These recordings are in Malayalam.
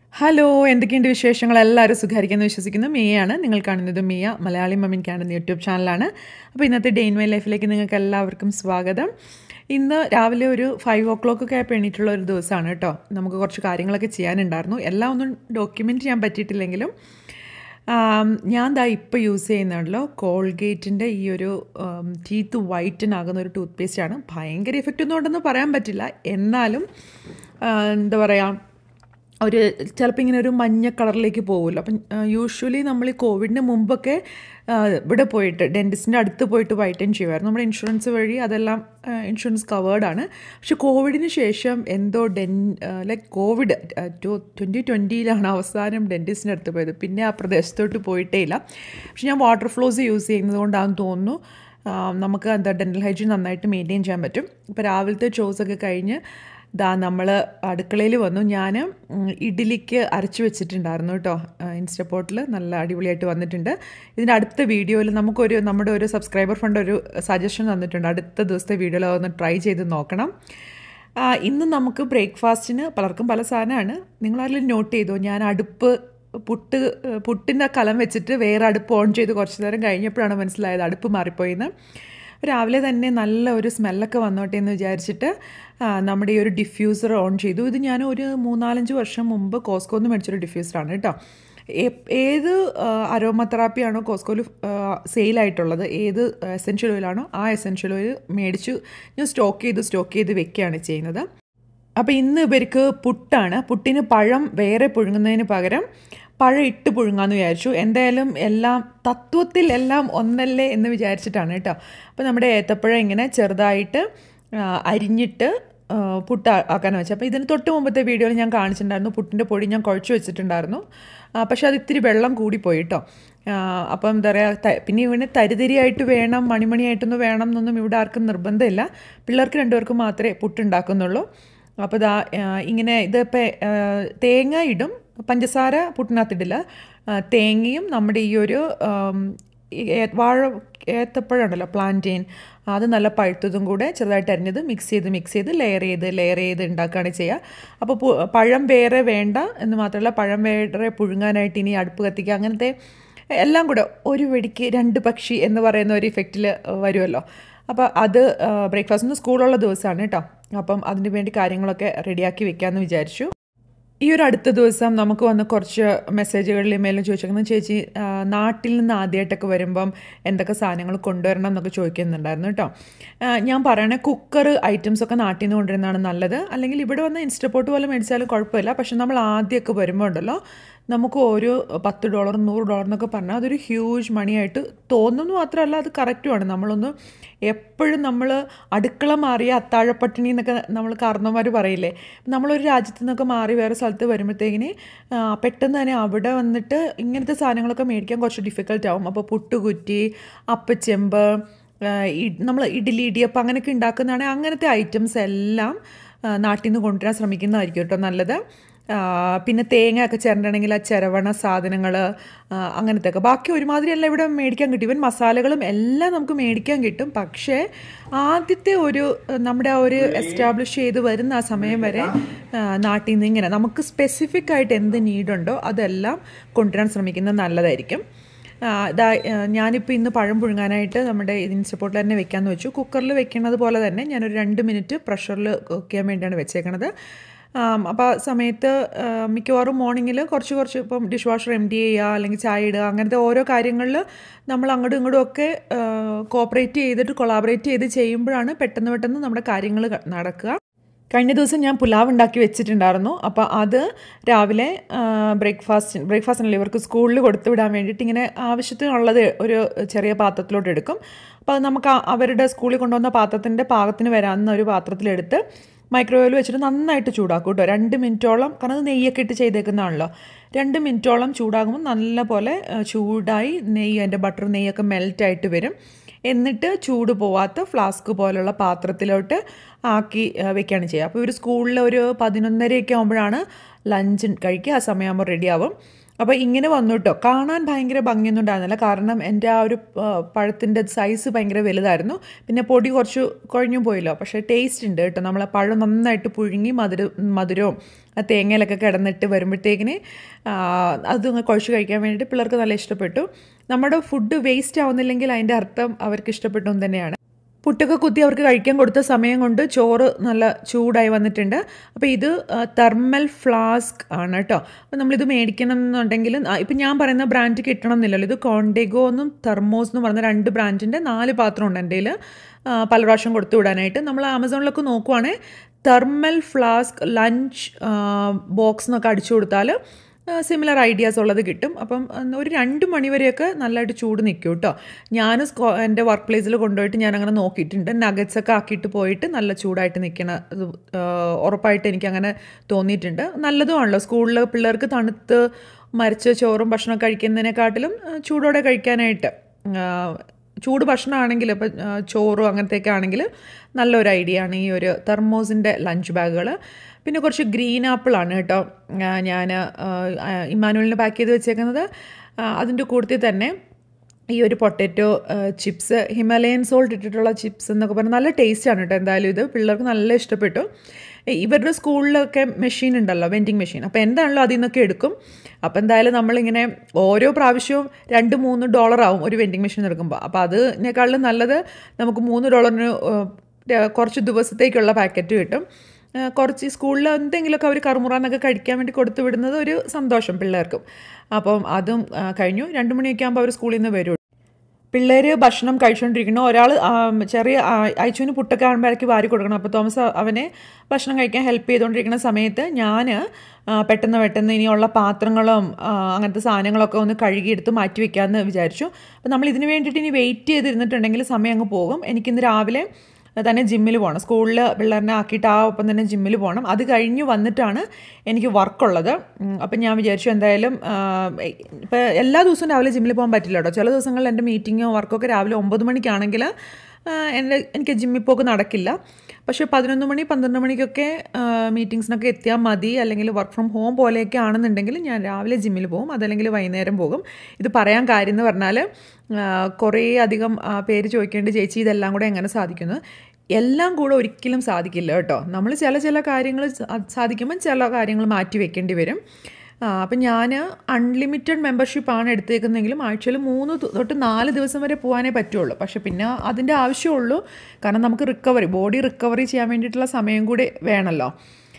ഹലോ എന്തൊക്കെയുണ്ട് വിശേഷങ്ങൾ എല്ലാവരും സുഖമായിരിക്കുമെന്ന് വിശ്വസിക്കുന്നു മിയയാണ് നിങ്ങൾ കാണുന്നത് മിയ മലയാളി മമ്മിൻ കാണുന്ന യൂട്യൂബ് ചാനലാണ് അപ്പോൾ ഇന്നത്തെ ഡേ ഇൻ മൈ ലൈഫിലേക്ക് നിങ്ങൾക്ക് എല്ലാവർക്കും സ്വാഗതം ഇന്ന് രാവിലെ ഒരു ഫൈവ് ഓ ക്ലോക്ക് ഒക്കെ ആയപ്പോൾ എണീറ്റുള്ള ഒരു ദിവസമാണ് കേട്ടോ നമുക്ക് കുറച്ച് കാര്യങ്ങളൊക്കെ ചെയ്യാനുണ്ടായിരുന്നു എല്ലാം ഒന്നും ഡോക്യുമെൻറ്റ് ചെയ്യാൻ പറ്റിയിട്ടില്ലെങ്കിലും ആം, ഞാൻ ദാ ഇപ്പോൾ യൂസ് ചെയ്യുന്നുണ്ടല്ലോ കോൾഗേറ്റിൻ്റെ ഈ ഒരു ടീത്ത് വൈറ്റൻ ആകുന്ന ഒരു ടൂത്ത് പേസ്റ്റാണ് ഭയങ്കര എഫക്റ്റ് ഒന്നും ഉണ്ടെന്ന് പറയാൻ പറ്റില്ല എന്നാലും ആ, എന്താ പറയുക ഒരു ചിലപ്പോൾ ഇങ്ങനെ ഒരു മഞ്ഞ കളറിലേക്ക് പോകുമല്ലോ അപ്പം യൂഷ്വലി നമ്മൾ ഈ കോവിഡിന് മുമ്പൊക്കെ ആ, ഇവിടെ പോയിട്ട് ഡെൻറ്റിസ്റ്റിൻ്റെ അടുത്ത് പോയിട്ട് വൈറ്റൻ ചെയ്യുമായിരുന്നു നമ്മുടെ ഇൻഷുറൻസ് വഴി അതെല്ലാം ഇൻഷുറൻസ് കവേർഡാണ് പക്ഷെ കോവിഡിന് ശേഷം എന്തോ then like COVID two twenty ട്വൻറ്റിയിലാണ് അവസാനം ഡെൻറ്റിസ്റ്റിൻ്റെ അടുത്ത് പോയത് പിന്നെ ആ പ്രദേശത്തോട്ട് പോയിട്ടേ ഇല്ല പക്ഷെ ഞാൻ വാട്ടർ ഫ്ലോസ് യൂസ് ചെയ്യുന്നത് കൊണ്ടാണെന്ന് തോന്നുന്നു ആ, നമുക്ക് എന്താ ഡെൻറ്റൽ ഹൈജീൻ നന്നായിട്ട് മെയിൻറ്റെയിൻ ചെയ്യാൻ പറ്റും ഇപ്പോൾ രാവിലത്തെ ചോസൊക്കെ കഴിഞ്ഞ് ദാ നമ്മൾ അടുക്കളയിൽ വന്നു ഞാൻ ഇഡ്ഡലിക്ക് അരച്ച് വെച്ചിട്ടുണ്ടായിരുന്നു കേട്ടോ ഇൻസ്റ്റപ്പോട്ടിൽ നല്ല അടിപൊളിയായിട്ട് വന്നിട്ടുണ്ട് ഇതിൻ്റെ അടുത്ത വീഡിയോയിൽ നമുക്കൊരു നമ്മുടെ ഒരു സബ്സ്ക്രൈബർ ഫണ്ട് ഒരു സജഷൻ തന്നിട്ടുണ്ട് അടുത്ത ദിവസത്തെ വീഡിയോയിൽ അതൊന്ന് ട്രൈ ചെയ്ത് നോക്കണം ആ, ഇന്ന് നമുക്ക് ബ്രേക്ക്ഫാസ്റ്റിന് പലർക്കും പല സാധനമാണ് നിങ്ങളാരെങ്കിലും നോട്ട് ചെയ്തോ ഞാൻ അടുപ്പ് പുട്ട് പുട്ടിൻ്റെ കലം വെച്ചിട്ട് വേറെ അടുപ്പ് ഓൺ ചെയ്ത് കുറച്ച് നേരം കഴിഞ്ഞപ്പോഴാണ് മനസ്സിലായത് അടുപ്പ് മാറിപ്പോയിന്ന് രാവിലെ തന്നെ നല്ല ഒരു സ്മെല്ലൊക്കെ വന്നോട്ടെ എന്ന് വിചാരിച്ചിട്ട് ആ, നമ്മുടെ ഈ ഒരു ഡിഫ്യൂസർ ഓൺ ചെയ്തു ഇത് ഞാൻ ഒരു മൂന്നാലഞ്ച് വർഷം മുമ്പ് കോസ്കോന്ന് മേടിച്ചൊരു ഡിഫ്യൂസറാണ് കേട്ടോ ഏ- ഏത് അരോമ തെറാപ്പിയാണോ കോസ്കോയിൽ സെയിലായിട്ടുള്ളത് ഏത് എസെൻഷ്യൽ ഓയിലാണോ ആ എസെൻഷ്യൽ ഓയിൽ മേടിച്ചു ഞാൻ സ്റ്റോക്ക് ചെയ്ത് സ്റ്റോക്ക് ചെയ്ത് വെക്കുകയാണ് ചെയ്യുന്നത് അപ്പോൾ ഇന്ന് ഇവർക്ക് പുട്ടാണ് പുട്ടിന് പഴം വേറെ പുഴുങ്ങുന്നതിന് പകരം പഴം ഇട്ട് പുഴുങ്ങാമെന്ന് വിചാരിച്ചു എന്തായാലും എല്ലാം തത്വത്തിൽ എല്ലാം ഒന്നല്ലേ എന്ന് വിചാരിച്ചിട്ടാണ് കേട്ടോ അപ്പോൾ നമ്മുടെ ഏത്തപ്പഴം ഇങ്ങനെ ചെറുതായിട്ട് ആ, അരിഞ്ഞിട്ട് ആ, പുട്ട് ആ- ആക്കാൻ വെച്ചത് അപ്പോൾ ഇതിന് തൊട്ട് മുമ്പത്തെ വീഡിയോയിൽ ഞാൻ കാണിച്ചിട്ടുണ്ടായിരുന്നു പുട്ടിൻ്റെ പൊടി ഞാൻ കുഴച്ച് വെച്ചിട്ടുണ്ടായിരുന്നു ആ, പക്ഷേ അത് ഇത്തിരി വെള്ളം കൂടിപ്പോയി കേട്ടോ ആ, അപ്പം എന്താ പറയുക പിന്നെ ഇവന് തരിതരിയായിട്ട് വേണം മണിമണിയായിട്ടൊന്നും വേണം എന്നൊന്നും ഇവിടെ ആർക്കും നിർബന്ധമില്ല പിള്ളേർക്ക് രണ്ടുപേർക്കും മാത്രമേ പുട്ടുണ്ടാക്കുന്നുള്ളൂ അപ്പോൾ ഇതാ ആ, ഇങ്ങനെ ഇതിപ്പോൾ തേങ്ങ ഇടും പഞ്ചസാര പുട്ടിനകത്തിടില്ല ആ, തേങ്ങയും നമ്മുടെ ഈ ഒരു ആം, ഈ ഏ- വാഴ ഏത്തപ്പഴം ഉണ്ടല്ലോ പ്ലാന്റെയിൻ അത് നല്ല പഴുത്തതും കൂടെ ചെറുതായിട്ട് അരിഞ്ഞത് മിക്സ് ചെയ്ത് മിക്സ് ചെയ്ത് ലെയർ ചെയ്ത് ലെയർ ചെയ്ത് ഉണ്ടാക്കുകയാണ് ചെയ്യുക അപ്പോൾ പു- പഴം വേറെ വേണ്ട എന്ന് മാത്രമല്ല പഴം വേറെ പുഴുങ്ങാനായിട്ട് ഇനി അടുപ്പ് കത്തിക്കുക അങ്ങനത്തെ എല്ലാം കൂടെ ഒരു വെടിക്ക് രണ്ട് പക്ഷി എന്ന് പറയുന്ന ഒരു ഇഫക്റ്റിൽ വരുമല്ലോ അപ്പോൾ അത് ബ്രേക്ക്ഫാസ്റ്റിന് സ്കൂളുള്ള ദിവസമാണ് കേട്ടോ അപ്പം അതിന് വേണ്ടി കാര്യങ്ങളൊക്കെ റെഡിയാക്കി വെക്കാമെന്ന് വിചാരിച്ചു ഈ ഒരു അടുത്ത ദിവസം നമുക്ക് വന്ന് കുറച്ച് മെസ്സേജുകളിൽ മേലും ചോദിച്ചേക്കുന്നത് ചേച്ചി ആ, നാട്ടിൽ നിന്ന് ആദ്യമായിട്ടൊക്കെ വരുമ്പം എന്തൊക്കെ സാധനങ്ങൾ കൊണ്ടുവരണം എന്നൊക്കെ ചോദിക്കുന്നുണ്ടായിരുന്നു കേട്ടോ ആ, ഞാൻ പറയണേ കുക്കർ ഐറ്റംസ് ഒക്കെ നാട്ടിൽ നിന്ന് കൊണ്ടുവരുന്നതാണ് നല്ലത് അല്ലെങ്കിൽ ഇവിടെ വന്ന് ഇൻസ്റ്റപ്പോട്ട് പോലെ മേടിച്ചാലും കുഴപ്പമില്ല പക്ഷെ നമ്മൾ ആദ്യമൊക്കെ വരുമ്പോൾ ഉണ്ടല്ലോ നമുക്ക് ഒരു പത്ത് ഡോളർ നൂറ് ഡോളർ എന്നൊക്കെ പറഞ്ഞാൽ അതൊരു ഹ്യൂജ് മണിയായിട്ട് തോന്നുന്നു മാത്രമല്ല അത് കറക്റ്റുമാണ് നമ്മളൊന്ന് എപ്പോഴും നമ്മൾ അടുക്കള മാറിയ അത്താഴപ്പട്ടിണി എന്നൊക്കെ നമ്മൾ കാരണവന്മാർ പറയില്ലേ നമ്മളൊരു രാജ്യത്തു നിന്നൊക്കെ മാറി വേറെ സ്ഥലത്ത് വരുമ്പോഴത്തേക്കിന് ആ, പെട്ടെന്ന് തന്നെ അവിടെ വന്നിട്ട് ഇങ്ങനത്തെ സാധനങ്ങളൊക്കെ മേടിക്കാൻ കുറച്ച് ഡിഫിക്കൽട്ട് ആവും അപ്പോൾ പുട്ടുകുറ്റി അപ്പച്ചെമ്പ് നമ്മൾ ഇഡ്ഡലി ഇടിയപ്പം അങ്ങനെയൊക്കെ ഉണ്ടാക്കുന്നതാണെങ്കിൽ അങ്ങനത്തെ ഐറ്റംസ് എല്ലാം ആ, നാട്ടിൽ നിന്ന് കൊണ്ടുവരാൻ ശ്രമിക്കുന്നതായിരിക്കും കേട്ടോ നല്ലത് ആ, പിന്നെ തേങ്ങ ഒക്കെ ചിരണ്ടണമെങ്കിൽ ആ ചിരവണ സാധനങ്ങൾ അങ്ങനത്തെ ഒക്കെ ബാക്കി ഒരുമാതിരി എല്ലാം ഇവിടെ മേടിക്കാൻ കിട്ടും ഇവൻ മസാലകളും എല്ലാം നമുക്ക് മേടിക്കാൻ കിട്ടും പക്ഷേ ആദ്യത്തെ ഒരു ആ, നമ്മുടെ ആ ഒരു എസ്റ്റാബ്ലിഷ് ചെയ്ത് വരുന്ന ആ സമയം വരെ ആ, നാട്ടിൽ നിന്ന് ഇങ്ങനെ നമുക്ക് സ്പെസിഫിക് ആയിട്ട് എന്ത് നീഡുണ്ടോ അതെല്ലാം കൊണ്ടുവരാൻ ശ്രമിക്കുന്നത് നല്ലതായിരിക്കും ആ, ഇതാ ആ, ഞാനിപ്പോൾ ഇന്ന് പഴം പുഴുങ്ങാനായിട്ട് നമ്മുടെ ഇൻസ്റ്റപ്പോട്ടിൽ തന്നെ വെക്കാമെന്ന് വെച്ചു കുക്കറിൽ വെക്കുന്നത് പോലെ തന്നെ ഞാനൊരു രണ്ട് മിനിറ്റ് പ്രഷറിൽ കുക്ക് ചെയ്യാൻ വേണ്ടിയാണ് വെച്ചേക്കണത് അപ്പോൾ ആ സമയത്ത് ആ, മിക്കവാറും മോർണിംഗിൽ കുറച്ച് കുറച്ച് ഇപ്പം ഡിഷ് വാഷർ എം ഡി ചെയ്യുക അല്ലെങ്കിൽ ചായ ഇടുക അങ്ങനത്തെ ഓരോ കാര്യങ്ങളിൽ നമ്മൾ അങ്ങോട്ടും ഇങ്ങോട്ടും ഒക്കെ കോപ്പറേറ്റ് ചെയ്തിട്ട് കൊളാബറേറ്റ് ചെയ്ത് ചെയ്യുമ്പോഴാണ് പെട്ടെന്ന് പെട്ടെന്ന് നമ്മുടെ കാര്യങ്ങൾ നടക്കുക കഴിഞ്ഞ ദിവസം ഞാൻ പുലാവ് ഉണ്ടാക്കി വെച്ചിട്ടുണ്ടായിരുന്നു അപ്പോൾ അത് രാവിലെ ബ്രേക്ക്ഫാസ്റ്റ് ബ്രേക്ക്ഫാസ്റ്റിനല്ല ഇവർക്ക് സ്കൂളിൽ കൊടുത്തു വിടാൻ വേണ്ടിയിട്ട് ഇങ്ങനെ ആവശ്യത്തിനുള്ളത് ഒരു ചെറിയ പാത്രത്തിലോട്ട് എടുക്കും അപ്പോൾ അത് നമുക്ക് ആ- അവരുടെ സ്കൂളിൽ കൊണ്ടുവന്ന പാത്രത്തിൻ്റെ പാകത്തിന് വരാവുന്ന ഒരു പാത്രത്തിലെടുത്ത് മൈക്രോവേവിൽ വെച്ചിട്ട് നന്നായിട്ട് ചൂടാക്കും കേട്ടോ രണ്ട് മിനിറ്റോളം കാരണം അത് നെയ്യൊക്കെ ഇട്ട് ചെയ്തേക്കുന്നതാണല്ലോ രണ്ട് മിനിറ്റോളം ചൂടാകുമ്പോൾ നല്ല പോലെ ആ, ചൂടായി നെയ്യ് അതിൻ്റെ ബട്ടർ നെയ്യൊക്കെ മെൽറ്റായിട്ട് വരും എന്നിട്ട് ചൂട് പോവാത്ത ഫ്ലാസ്ക് പോലുള്ള പാത്രത്തിലോട്ട് ആക്കി ആ, വെക്കുകയാണ് ചെയ്യുക അപ്പോൾ ഇവർ സ്കൂളിൽ ഒരു പതിനൊന്നരയൊക്കെ ആകുമ്പോഴാണ് ലഞ്ച് കഴിക്കുക ആ സമയമാകുമ്പോൾ റെഡിയാവും അപ്പോൾ ഇങ്ങനെ വന്നു കേട്ടോ കാണാൻ ഭയങ്കര ഭംഗിയൊന്നും ഉണ്ടായിരുന്നില്ല കാരണം എൻ്റെ ആ ഒരു പഴത്തിൻ്റെ സൈസ് ഭയങ്കര വലുതായിരുന്നു പിന്നെ പൊടി കുറച്ച് കുഴഞ്ഞു പോയല്ലോ പക്ഷേ ടേസ്റ്റ് ഉണ്ട് കേട്ടോ നമ്മളെ പഴം നന്നായിട്ട് പുഴുങ്ങി മധുര മധുരവും ആ തേങ്ങയിലൊക്കെ കിടന്നിട്ട് വരുമ്പോഴത്തേക്കിന് അത് കുഴച്ച് കഴിക്കാൻ വേണ്ടിയിട്ട് പിള്ളേർക്ക് നല്ല ഇഷ്ടപ്പെട്ടു നമ്മുടെ ഫുഡ് വേസ്റ്റ് ആവുന്നില്ലെങ്കിൽ അതിൻ്റെ അർത്ഥം അവർക്ക് ഇഷ്ടപ്പെട്ടു എന്ന് തന്നെയാണ് പുട്ടൊക്കെ കുത്തി അവർക്ക് കഴിക്കാൻ കൊടുത്ത സമയം കൊണ്ട് ചോറ് നല്ല ചൂടായി വന്നിട്ടുണ്ട് അപ്പോൾ ഇത് തെർമൽ ഫ്ലാസ്ക് ആണ് കേട്ടോ അപ്പോൾ നമ്മളിത് മേടിക്കണം എന്നുണ്ടെങ്കിൽ ഇപ്പം ഞാൻ പറയുന്ന ബ്രാൻഡ് കിട്ടണം എന്നില്ലല്ലോ ഇത് കോണ്ടേഗോ എന്നും തെർമോസ് എന്ന് പറയുന്ന രണ്ട് ബ്രാൻഡിൻ്റെ നാല് പാത്രം ഉണ്ട് എൻ്റെ കയ്യിൽ പല പ്രാവശ്യം കൊടുത്തു വിടാനായിട്ട് നമ്മൾ ആമസോണിലൊക്കെ നോക്കുവാണെങ്കിൽ തെർമൽ ഫ്ലാസ്ക് ലഞ്ച് ബോക്സ് എന്നൊക്കെ അടിച്ചു കൊടുത്താൽ സിമിലർ ഐഡിയാസ് ഉള്ളത് കിട്ടും അപ്പം ഒരു രണ്ട് മണിവരെയൊക്കെ നല്ലതായിട്ട് ചൂട് നിൽക്കും കേട്ടോ ഞാൻ എൻ്റെ വർക്ക് പ്ലേസിൽ കൊണ്ടുപോയിട്ട് ഞാൻ അങ്ങനെ നോക്കിയിട്ടുണ്ട് നഗറ്റ്സ് ഒക്കെ ആക്കിയിട്ട് പോയിട്ട് നല്ല ചൂടായിട്ട് നിൽക്കണ ഉറപ്പായിട്ട് എനിക്കങ്ങനെ തോന്നിയിട്ടുണ്ട് നല്ലതുമാണല്ലോ സ്കൂളിൽ പിള്ളേർക്ക് തണുത്ത് മരിച്ച ചോറും ഭക്ഷണം കഴിക്കുന്നതിനെക്കാട്ടിലും ചൂടോടെ കഴിക്കാനായിട്ട് ചൂട് ഭക്ഷണമാണെങ്കിൽ ഇപ്പം ചോറും അങ്ങനത്തെയൊക്കെ ആണെങ്കിൽ നല്ലൊരു ഐഡിയ ആണ് ഈ ഒരു തെർമോസിൻ്റെ ലഞ്ച് ബാഗുകൾ പിന്നെ കുറച്ച് ഗ്രീൻ ആപ്പിളാണ് കേട്ടോ ഞാൻ ഇമ്മാനുവലിന് പാക്ക് ചെയ്ത് വെച്ചേക്കുന്നത് അതിൻ്റെ കൂട്ടത്തിൽ തന്നെ ഈ ഒരു പൊട്ടറ്റോ ചിപ്സ് ഹിമാലയൻ സോൾട്ട് ഇട്ടിട്ടുള്ള ചിപ്സ് എന്നൊക്കെ പറഞ്ഞാൽ നല്ല ടേസ്റ്റാണ് കേട്ടോ എന്തായാലും ഇത് പിള്ളേർക്ക് നല്ല ഇഷ്ടപ്പെട്ടു ഇവരുടെ സ്കൂളിലൊക്കെ മെഷീൻ ഉണ്ടല്ലോ വെൻഡിങ് മെഷീൻ അപ്പോൾ എന്താണല്ലോ അതിൽ നിന്നൊക്കെ എടുക്കും അപ്പോൾ എന്തായാലും നമ്മളിങ്ങനെ ഓരോ പ്രാവശ്യവും രണ്ട് മൂന്ന് ഡോളർ ആവും ഒരു വെൻഡിങ് മെഷീൻ എടുക്കുമ്പോൾ അപ്പോൾ അതിനേക്കാളും നല്ലത് നമുക്ക് മൂന്ന് ഡോളറിന് കുറച്ച് ദിവസത്തേക്കുള്ള പാക്കറ്റ് കിട്ടും കുറച്ച് സ്കൂളിൽ എന്തെങ്കിലുമൊക്കെ അവർ കറുമുറാന്നൊക്കെ കഴിക്കാൻ വേണ്ടി കൊടുത്തു വിടുന്നത് ഒരു സന്തോഷം പിള്ളേർക്കും അപ്പം അതും കഴിഞ്ഞു രണ്ട് മണിയൊക്കെ ആകുമ്പോൾ അവർ സ്കൂളിൽ നിന്ന് വരും പിള്ളേർ ഭക്ഷണം കഴിച്ചുകൊണ്ടിരിക്കുന്നു ഒരാൾ ചെറിയ അയച്ചുവിന് പുട്ടൊക്കെ ആകുമ്പോഴേക്ക് വാരി കൊടുക്കണം അപ്പോൾ തോമസ് അവനെ ഭക്ഷണം കഴിക്കാൻ ഹെൽപ്പ് ചെയ്തുകൊണ്ടിരിക്കുന്ന സമയത്ത് ഞാൻ പെട്ടെന്ന് പെട്ടെന്ന് ഇനിയുള്ള പാത്രങ്ങളും അങ്ങനത്തെ സാധനങ്ങളൊക്കെ ഒന്ന് കഴുകിയെടുത്ത് മാറ്റി വെക്കാമെന്ന് വിചാരിച്ചു അപ്പോൾ നമ്മൾ ഇതിന് വേണ്ടിയിട്ട് ഇനി വെയിറ്റ് ചെയ്തിരുന്നിട്ടുണ്ടെങ്കിൽ സമയം അങ്ങ് പോകും എനിക്കിന്ന് രാവിലെ തന്നെ ജിമ്മിൽ പോകണം സ്കൂളിൽ പിള്ളേരെ ആക്കിയിട്ട് ആ ഒപ്പം തന്നെ ജിമ്മിൽ പോകണം അത് കഴിഞ്ഞ് വന്നിട്ടാണ് എനിക്ക് വർക്കുള്ളത് അപ്പം ഞാൻ വിചാരിച്ചു എന്തായാലും ഇപ്പോൾ എല്ലാ ദിവസവും രാവിലെ ജിമ്മിൽ പോകാൻ പറ്റില്ല കേട്ടോ ചില ദിവസങ്ങളിൽ എൻ്റെ മീറ്റിങ്ങോ വർക്കൊക്കെ രാവിലെ ഒമ്പത് മണിക്കാണെങ്കിൽ എൻ്റെ എനിക്ക് ജിമ്മിൽ പോക്ക് നടക്കില്ല പക്ഷേ പതിനൊന്ന് മണി പന്ത്രണ്ട് മണിക്കൊക്കെ മീറ്റിങ്സിനൊക്കെ എത്തിയാൽ മതി അല്ലെങ്കിൽ വർക്ക് ഫ്രം ഹോം പോലെയൊക്കെ ആണെന്നുണ്ടെങ്കിൽ ഞാൻ രാവിലെ ജിമ്മിൽ പോകും അതല്ലെങ്കിൽ വൈകുന്നേരം പോകും ഇത് പറയാൻ കാര്യം എന്ന് പറഞ്ഞാൽ കുറേ അധികം പേര് ചോദിക്കേണ്ട ചേച്ചി ഇതെല്ലാം കൂടെ എങ്ങനെ സാധിക്കുന്നു എല്ലാം കൂടെ ഒരിക്കലും സാധിക്കില്ല കേട്ടോ നമ്മൾ ചില ചില കാര്യങ്ങൾ സാധിക്കുമ്പോൾ ചില കാര്യങ്ങൾ മാറ്റി വെക്കേണ്ടി വരും അപ്പം ഞാൻ അൺലിമിറ്റഡ് മെമ്പർഷിപ്പാണ് എടുത്തേക്കുന്നതെങ്കിലും ആഴ്ചയിൽ മൂന്ന് തൊട്ട് നാല് ദിവസം വരെ പോകാനേ പറ്റുള്ളൂ പക്ഷെ പിന്നെ അതിൻ്റെ ആവശ്യമുള്ളൂ കാരണം നമുക്ക് റിക്കവറി ബോഡി റിക്കവറി ചെയ്യാൻ വേണ്ടിയിട്ടുള്ള സമയം കൂടി വേണമല്ലോ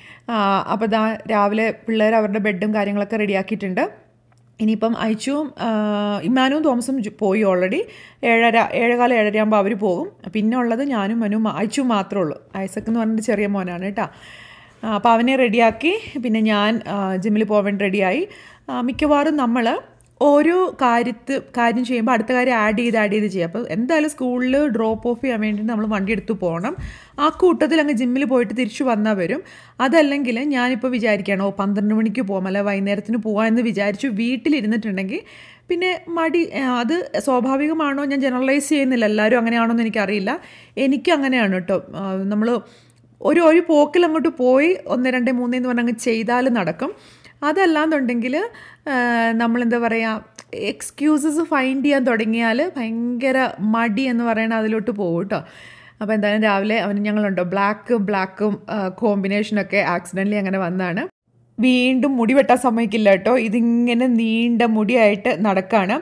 അപ്പോൾ ദാ രാവിലെ പിള്ളേർ അവരുടെ ബെഡും കാര്യങ്ങളൊക്കെ റെഡിയാക്കിയിട്ടുണ്ട് ഇനിയിപ്പം അയച്ചുവും ഇമ്മാനും തോമസും പോയി ഓൾറെഡി ഏഴര ഏഴകാലം ഏഴരയാകുമ്പോൾ അവർ പോകും പിന്നെ ഉള്ളത് ഞാനും മനുവും അയച്ചും മാത്രമേ ഉള്ളൂ ഐസക് എന്ന് പറഞ്ഞിട്ട് ചെറിയ മോനാണ് കേട്ടോ അപ്പോൾ അവനെ റെഡിയാക്കി പിന്നെ ഞാൻ ജിമ്മിൽ പോകാൻ റെഡിയായി മിക്കവാറും നമ്മൾ ഓരോ കാര്യത്ത് കാര്യം ചെയ്യുമ്പോൾ അടുത്ത കാര്യം ആഡ് ചെയ്ത് ആഡ് ചെയ്ത് ചെയ്യുക അപ്പോൾ എന്തായാലും സ്കൂളിൽ ഡ്രോപ്പ് ഓഫ് ചെയ്യാൻ വേണ്ടി നമ്മൾ വണ്ടി എടുത്ത് പോകണം ആ കൂട്ടത്തിൽ അങ്ങ് ജിമ്മിൽ പോയിട്ട് തിരിച്ചു വന്നാൽ വരും അതല്ലെങ്കിൽ ഞാനിപ്പോൾ വിചാരിക്കുകയാണ് ഓ പന്ത്രണ്ട് മണിക്ക് പോകാം അല്ല വൈകുന്നേരത്തിന് പോകാം എന്ന് വിചാരിച്ചു വീട്ടിലിരുന്നിട്ടുണ്ടെങ്കിൽ പിന്നെ മടി അത് സ്വാഭാവികമാണോ ഞാൻ ജനറലൈസ് ചെയ്യുന്നില്ല എല്ലാവരും അങ്ങനെയാണോ എന്ന് എനിക്കറിയില്ല എനിക്കും അങ്ങനെയാണ് കേട്ടോ നമ്മൾ ഒരു ഒരു പോക്കിൽ അങ്ങോട്ട് പോയി ഒന്ന് രണ്ട് മൂന്ന് എന്ന് പറഞ്ഞാൽ അങ്ങ് ചെയ്താൽ നടക്കും അതല്ലാന്നുണ്ടെങ്കിൽ നമ്മളെന്താ പറയുക എക്സ്ക്യൂസസ് ഫൈൻഡ് ചെയ്യാൻ തുടങ്ങിയാൽ ഭയങ്കര മടി എന്ന് പറയണ അതിലോട്ട് പോകും കേട്ടോ അപ്പോൾ എന്തായാലും രാവിലെ അവന് ഞങ്ങളുണ്ടോ ബ്ലാക്കും ബ്ലാക്കും കോമ്പിനേഷനൊക്കെ ആക്സിഡൻ്റലി അങ്ങനെ വന്നാണ് വീണ്ടും മുടി വെട്ടാൻ സമ്മതിക്കില്ല കേട്ടോ ഇതിങ്ങനെ നീണ്ട മുടിയായിട്ട് നടക്കുകയാണ്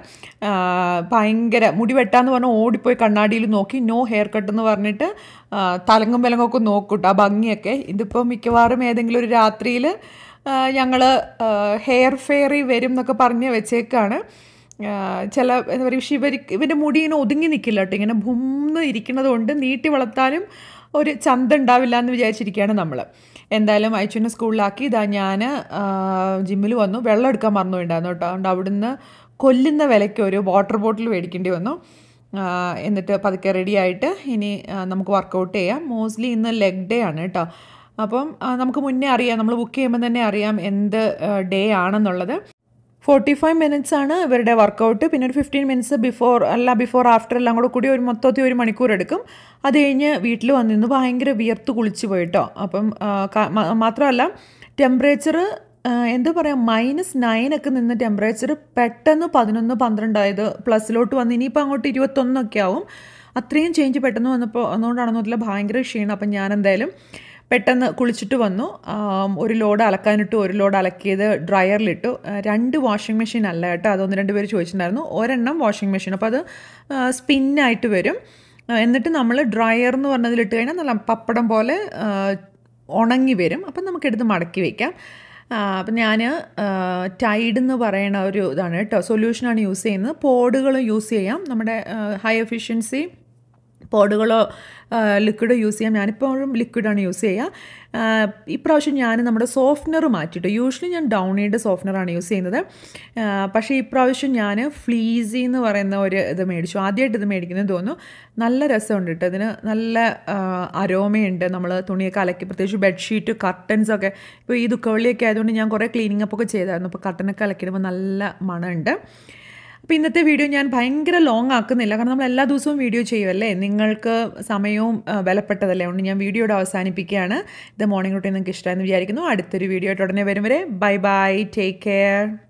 ഭയങ്കര മുടി വെട്ടാന്ന് പറഞ്ഞാൽ ഓടിപ്പോയി കണ്ണാടിയിൽ നോക്കി നോ ഹെയർ കട്ട് എന്ന് പറഞ്ഞിട്ട് തലങ്ങും വിലങ്ങൊക്കെ നോക്കൂട്ടോ ആ ഭംഗിയൊക്കെ ഇതിപ്പോൾ മിക്കവാറും ഏതെങ്കിലും ഒരു രാത്രിയിൽ ഞങ്ങൾ ഹെയർ ഫെയറി വരും എന്നൊക്കെ പറഞ്ഞ് വെച്ചേക്കാണ് ചില എന്താ പറയുക പക്ഷേ ഇവർ ഇവൻ്റെ മുടി ഇങ്ങനെ ഒതുങ്ങി നിൽക്കില്ല കേട്ടോ ഇങ്ങനെ ഭൂന്ന് ഇരിക്കുന്നത് കൊണ്ട് നീട്ടി വളർത്താനും ഒരു ചന്ത ഉണ്ടാവില്ല എന്ന് വിചാരിച്ചിരിക്കുകയാണ് നമ്മൾ എന്തായാലും അയച്ചുവിനെ സ്കൂളിലാക്കി ഇതാ ഞാൻ ജിമ്മിൽ വന്നു വെള്ളം എടുക്കാൻ മറന്നുപോയിണ്ടായിരുന്നു കേട്ടോ അതുകൊണ്ട് അവിടുന്ന് കൊല്ലുന്ന വിലയ്ക്ക് ഒരു വാട്ടർ ബോട്ടിൽ മേടിക്കേണ്ടി വന്നു എന്നിട്ട് പതുക്കെ റെഡി ആയിട്ട് ഇനി നമുക്ക് വർക്കൗട്ട് ചെയ്യാം മോസ്റ്റ്ലി ഇന്ന് ലെഗ് ഡേ ആണ് കേട്ടോ അപ്പം നമുക്ക് മുന്നേ അറിയാം നമ്മൾ ബുക്ക് ചെയ്യുമ്പോൾ തന്നെ അറിയാം എന്ത് ഡേ ആണെന്നുള്ളത് ഫോർട്ടി ഫൈവ് മിനിറ്റ്സ് ആണ് ഇവരുടെ വർക്കൗട്ട് പിന്നെ ഒരു ഫിഫ്റ്റീൻ മിനിറ്റ്സ് ബിഫോർ അല്ല ബിഫോർ ആഫ്റ്റർ എല്ലാം കൂടെ കൂടി ഒരു മൊത്തത്തിൽ ഒരു മണിക്കൂർ എടുക്കും അത് കഴിഞ്ഞ് വീട്ടിൽ വന്നിരുന്ന് ഭയങ്കര വിയർത്ത് കുളിച്ച് പോയിട്ടോ അപ്പം മാത്രമല്ല ടെമ്പറേച്ചർ എന്താ പറയുക മൈനസ് നയൻ ഒക്കെ നിന്ന് ടെമ്പറേച്ചർ പെട്ടെന്ന് പതിനൊന്ന് പന്ത്രണ്ടായത് പ്ലസിലോട്ട് വന്ന് ഇനിയിപ്പോൾ അങ്ങോട്ട് ഇരുപത്തൊന്നൊക്കെ ആവും അത്രയും ചേഞ്ച് പെട്ടെന്ന് വന്നപ്പോൾ അതുകൊണ്ടാണെന്നറിയില്ല ഭയങ്കര ക്ഷീണം അപ്പം ഞാൻ എന്തായാലും പെട്ടെന്ന് കുളിച്ചിട്ട് വന്നു ആം, ഒരു ലോഡ് അലക്കാനിട്ടു ഒരു ലോഡ് അലക്കിയത് ഡ്രയറിലിട്ടു ആ, രണ്ട് വാഷിംഗ് മെഷീൻ അല്ല കേട്ടോ അതൊന്ന് രണ്ട് പേര് ചോദിച്ചിട്ടുണ്ടായിരുന്നു ഒരെണ്ണം വാഷിംഗ് മെഷീൻ അപ്പോൾ അത് സ്പിന്നായിട്ട് വരും ആ, എന്നിട്ട് നമ്മൾ ഡ്രയർ എന്ന് പറഞ്ഞതിലിട്ട് കഴിഞ്ഞാൽ നല്ല പപ്പടം പോലെ ആ, ഉണങ്ങി വരും അപ്പം നമുക്കെടുത്ത് മടക്കി വയ്ക്കാം അപ്പം ഞാൻ ടൈഡ് എന്ന് പറയണ ഒരു ഇതാണ് കേട്ടോ സൊല്യൂഷനാണ് യൂസ് ചെയ്യുന്നത് പോഡുകൾ യൂസ് ചെയ്യാം നമ്മുടെ ഹൈ എഫിഷ്യൻസി പോഡുകളോ ലിക്വിഡോ യൂസ് ചെയ്യാം ഞാനിപ്പോഴും ലിക്വിഡാണ് യൂസ് ചെയ്യുക ആ, ഇപ്രാവശ്യം ഞാൻ നമ്മുടെ സോഫ്റ്റ്നർ മാറ്റിയിട്ട് യൂഷ്വലി ഞാൻ ഡൗണീഡ് സോഫ്റ്റ്നറാണ് യൂസ് ചെയ്യുന്നത് ആ, പക്ഷേ ഇപ്രാവശ്യം ഞാൻ ഫ്ലീസി എന്ന് പറയുന്ന ഒരു ഇത് മേടിച്ചു ആദ്യമായിട്ട് ഇത് മേടിക്കുന്നത് തോന്നുന്നു നല്ല രസമുണ്ട് കേട്ടോ ഇതിന് നല്ല ആ, അരോമയുണ്ട് നമ്മൾ തുണിയൊക്കെ അലക്കി പ്രത്യേകിച്ച് ബെഡ്ഷീറ്റ് കർട്ടൻസ് ഒക്കെ ഇപ്പോൾ ഈ ദുഃഖവെള്ളിയൊക്കെ ആയതുകൊണ്ട് ഞാൻ കുറേ ക്ലീനിങ് അപ്പ് ഒക്കെ ചെയ്തായിരുന്നു അപ്പോൾ കർട്ടനൊക്കെ അലക്കിയിടുമ്പോൾ നല്ല മണമുണ്ട് അപ്പോൾ ഇന്നത്തെ വീഡിയോ ഞാൻ ഭയങ്കര ലോങ് ആക്കുന്നില്ല കാരണം നമ്മൾ എല്ലാ ദിവസവും വീഡിയോ ചെയ്യുമല്ലേ നിങ്ങൾക്ക് സമയവും ആ, വിലപ്പെട്ടതല്ലേ അതുകൊണ്ട് ഞാൻ വീഡിയോയുടെ അവസാനിപ്പിക്കുകയാണ് ഇത് മോർണിംഗ് റൂട്ടീൻ നിങ്ങൾക്ക് ഇഷ്ടമായെന്ന് വിചാരിക്കുന്നു അടുത്തൊരു വീഡിയോ ആയിട്ട് ഉടനെ വരും വരെ ബൈ ബൈ ടേക്ക് കെയർ